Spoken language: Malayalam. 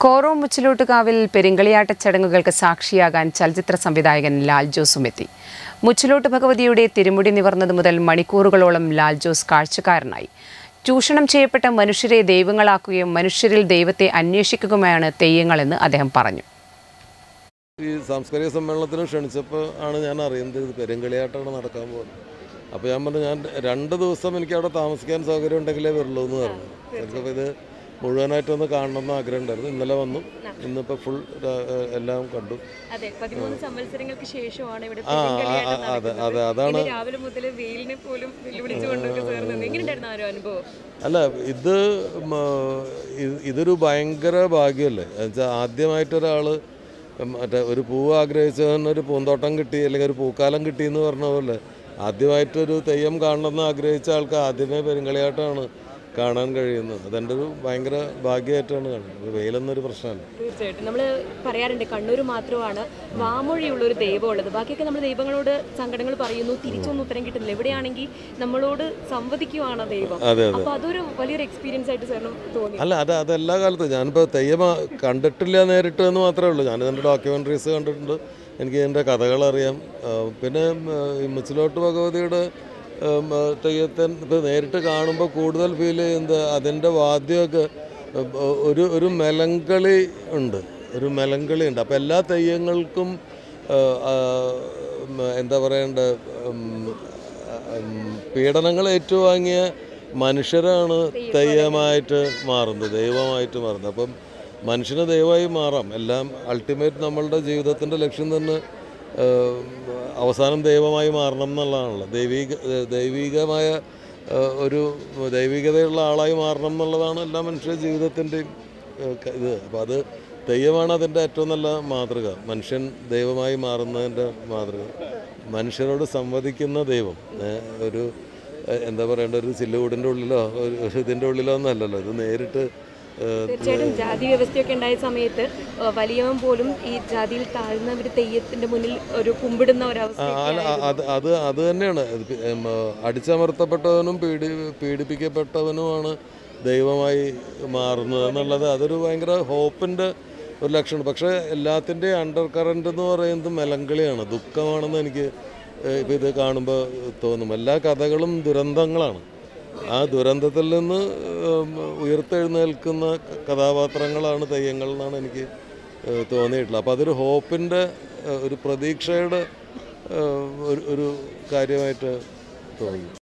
കോറോ മുച്ചിലോട്ടുകാവിൽ പെരിങ്കളിയാട്ട ചടങ്ങുകൾക്ക് സാക്ഷിയാകാൻ ചലച്ചിത്ര സംവിധായകൻ ലാൽ ജോസും എത്തി മുച്ചിലോട്ട് ഭഗവതിയുടെ തിരുമുടി നിവർന്നത് മുതൽ മണിക്കൂറുകളോളം ലാൽ ജോസ് കാഴ്ചക്കാരനായി ചൂഷണം ചെയ്യപ്പെട്ട മനുഷ്യരെ ദൈവങ്ങളാക്കുകയും മനുഷ്യരിൽ ദൈവത്തെ അന്വേഷിക്കുകയുമാണ് തെയ്യങ്ങളെന്ന് അദ്ദേഹം പറഞ്ഞു ഈ സാംസ്കാരിക സമ്മേളനത്തിന് ക്ഷണിച്ചപ്പോൾ ആണ് ഞാൻ അറിയുന്നത് ഇത് പെരുങ്കളിയാട്ടാണ് നടക്കാൻ പോകുന്നത് അപ്പോൾ ഞാൻ പറഞ്ഞു ഞാൻ രണ്ട് ദിവസം എനിക്ക് അവിടെ താമസിക്കാൻ സൗകര്യം ഉണ്ടെങ്കിലേ വരുള്ളൂ എന്ന് പറഞ്ഞു എനിക്കപ്പോൾ ഇത് മുഴുവനായിട്ടൊന്ന് കാണണമെന്ന് ആഗ്രഹം ഉണ്ടായിരുന്നു ഇന്നലെ വന്നു ഇന്നിപ്പോൾ ഫുൾ എല്ലാം കണ്ടു അതെ പതിമൂന്ന് സംവത്സരങ്ങൾക്ക് ശേഷമാണ് ഇവിടെ ആ, ആ, പെരുങ്കളിയാട്ടം ആ, അതെ, നടക്കുന്നത്. അതെ, അതാണ് ഇന്ന് രാവിലെ മുതൽ വെയിലിനെ പോലും വെല്ലുവിളിച്ചുകൊണ്ടൊക്കെ ചേർന്നത് എങ്ങനെയുണ്ടായിരുന്നു ആ ഒരു അനുഭവം അല്ല ഇത് മ, ഇത് ഇതൊരു ഭയങ്കര ഭാഗ്യമല്ലേ എന്നുവെച്ചാൽ ആദ്യമായിട്ടൊരാൾ മറ്റേ ഒരു പൂവ് ആഗ്രഹിച്ചവന് ഒരു പൂന്തോട്ടം കിട്ടി അല്ലെങ്കിൽ ഒരു പൂക്കാലം കിട്ടി എന്ന് പറഞ്ഞ പോലെ ആദ്യമായിട്ടൊരു തെയ്യം കാണണമെന്ന് ആഗ്രഹിച്ച ആൾക്ക് ആദ്യമേ പെരുങ്കളിയാട്ടമാണ് കാണാൻ കഴിയുന്നത് അതെൻ്റെ ഒരു ഭയങ്കര ഭാഗ്യമായിട്ടാണ് കാണുന്നത് വെയിലൊന്നൊരു പ്രശ്നമല്ല തീർച്ചയായിട്ടും നമ്മൾ പറയാറുണ്ട് കണ്ണൂർ മാത്രമാണ് വാമൊഴിയുള്ള ഒരു ദൈവം ഉള്ളത് ബാക്കിയൊക്കെ നമ്മൾ ദൈവങ്ങളോട് സങ്കടങ്ങൾ പറയുന്നു തിരിച്ചൊന്നും ഉത്തരം കിട്ടുന്നില്ല എവിടെയാണെങ്കിൽ നമ്മളോട് സംവദിക്കുവാണ് ദൈവം അതെ അതെ അപ്പൊ അതൊരു വലിയൊരു എക്സ്പീരിയൻസ് ആയിട്ട് സാറിന് തോന്നി അല്ല അത് അതെല്ലാ കാലത്തും ഞാനിപ്പോൾ തെയ്യം കണ്ടിട്ടില്ല നേരിട്ട് എന്ന് മാത്രമേ ഉള്ളൂ ഞാനിതിൻ്റെ ഡോക്യുമെൻ്ററീസ് കണ്ടിട്ടുണ്ട് എനിക്ക് ഇതിൻ്റെ കഥകളറിയാം ആ, പിന്നെ ഉം, ഈ മുച്ചിലോട്ട് ഭഗവതിയുടെ ഉം, ആ, തെയ്യത്തെ ഇപ്പോൾ നേരിട്ട് കാണുമ്പോൾ കൂടുതൽ ഫീൽ ചെയ്യുന്നത് അതിൻ്റെ വാദ്യമൊക്കെ ഉം, ഒരു ഒരു മെലങ്കളി ഉണ്ട് ഒരു മെലങ്കളി ഉണ്ട് അപ്പോൾ എല്ലാ തെയ്യങ്ങൾക്കും ആ, ആ, ഉം, എന്താ പറയണ്ട ഉം, ഉം, പീഡനങ്ങൾ ഏറ്റുവാങ്ങിയ മനുഷ്യരാണ് തെയ്യമായിട്ട് മാറുന്നത് ദൈവമായിട്ട് മാറുന്നത് അപ്പം മനുഷ്യന് ദൈവമായി മാറാം എല്ലാം അൾട്ടിമേറ്റ് നമ്മളുടെ ജീവിതത്തിൻ്റെ ലക്ഷ്യം തന്നെ ഏഹ്, അവസാനം ദൈവമായി മാറണം എന്നുള്ളതാണല്ലോ ദൈവിക ദൈവികമായ ഏഹ്, ഒരു ദൈവികതയുള്ള ആളായി മാറണം എന്നുള്ളതാണ് എല്ലാ മനുഷ്യ ജീവിതത്തിൻ്റെയും ഏഹ്, ക- ഇത് അപ്പോൾ അത് തെയ്യമാണ് അതിൻ്റെ ഏറ്റവും നല്ല മാതൃക മനുഷ്യൻ ദൈവമായി മാറുന്നതിൻ്റെ മാതൃക മനുഷ്യരോട് സംവദിക്കുന്ന ദൈവം ഏഹ്, ഒരു ഏഹ്, എന്താ പറയേണ്ട ഒരു ചില്ലുകൂടിൻ്റെ ഉള്ളിലോ ഒരു ഒരു ഇതിൻ്റെ ഉള്ളിലോ ഒന്നല്ലല്ലോ ഇത് നേരിട്ട് ഏഹ്, തീർച്ചയായിട്ടും ജാതി വ്യവസ്ഥയൊക്കെ ഉണ്ടായ സമയത്ത് ആ, വലിയവൻ പോലും ഈ ജാതിയിൽ താഴ്ന്ന ഒരു തെയ്യത്തിന്റെ മുന്നിൽ ഒരു കുമ്പിടുന്ന ആ, ഒരവസ്ഥ അല്ല, ആ, അത് അത് അത് തന്നെയാണ് ഇത് പി- ഉം, ആ, അടിച്ചമർത്തപ്പെട്ടവനും പീഡി പീഡിപ്പിക്കപ്പെട്ടവനുമാണ് ദൈവമായി മാറുന്നത് എന്നുള്ളത് അതൊരു ഭയങ്കര ഹോപ്പിൻ്റെ ഒരു ലക്ഷണം പക്ഷേ എല്ലാത്തിൻ്റെയും അണ്ടർ കറൻറ്റ് എന്ന് പറയുന്നത് മെലങ്കളിയാണ് ദുഃഖമാണെന്ന് എനിക്ക് ഇപ്പോൾ ഇത് കാണുമ്പോൾ തോന്നും എല്ലാ കഥകളും ദുരന്തങ്ങളാണ് ആ ദുരന്തത്തിൽ നിന്ന് ഉം, ഉയർത്തെഴുന്നേൽക്കുന്ന ക- കഥാപാത്രങ്ങളാണ് തെയ്യങ്ങൾ എന്നാണ് എനിക്ക് ഏഹ്, തോന്നിയിട്ടുള്ളത് അപ്പോൾ അതൊരു ഹോപ്പിൻ്റെ ഏഹ്, ഒരു പ്രതീക്ഷയുടെ ഏഹ്, ഒരു ഒരു കാര്യമായിട്ട് തോന്നി